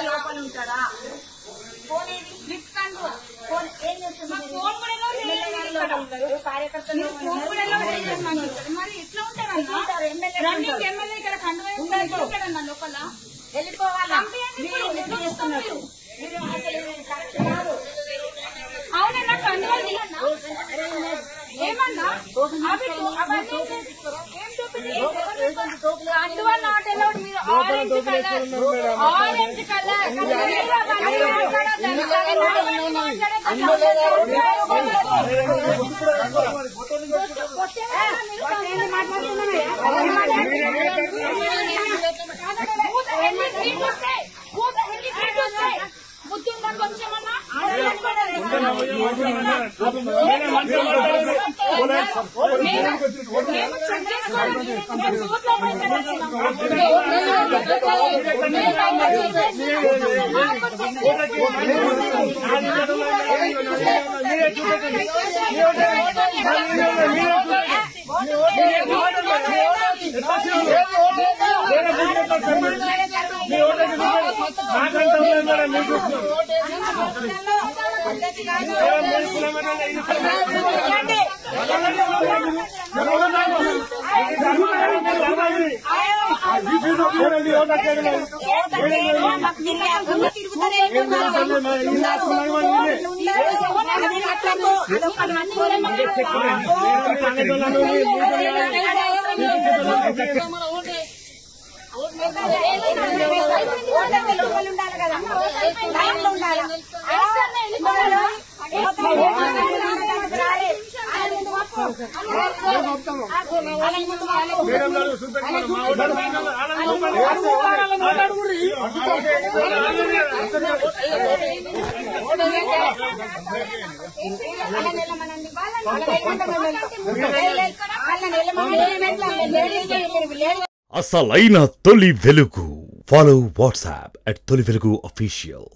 లోపల ఉంటాడా ఫోన్ ఏది లిఫ్ట్ కంట్రోల్ ఫోన్ ఏం చేస్తున్నారు మాకు ఫోన్ కూడా ఎలా ఎమ్మెల్యే గారు లేదు లోపల ఉన్నారు కార్యకర్తలు మీరు ఫోన్ కూడా ఎలా చేస్తున్నాను మరి ఎట్లా ఉంటారన్నా ఉంటారు, ఎమ్మెల్యే రన్నింగ్ ఉంటారు. ఎమ్మెల్యే ఇక్కడ కండువా ఉండదు. వేసుకొని ఉంటాడన్నా లోపల వెళ్ళిపోవాలా పంపించండి మీరు ఇప్పుడు. ఎందుకు చేస్తున్నారు మీరు అసలు ఇది కరెక్ట్ కాదు అవునన్నా కండువా తీయన్నా ఏమన్నా అవి తో- అవన్నీ ఏం చూపించి కండువా నాట్ అలౌడ్ మీరు ఆరెంజ్ కలర్ ఆరెంజ్ కలర్ మీరు అవన్నీ మాట్లాడొద్దండి. అవన్నీ బుద్ధుందా కొంచెమన్నా మేము చెక్ చేసుకోవాలి మేము చూద్దాం ఉండాలి కదా లైన్లో ఉండాలి అసలైన తొలి వెలుగు ఫాలో వాట్సాప్ అట్ తొలి వెలుగు అఫీషియల్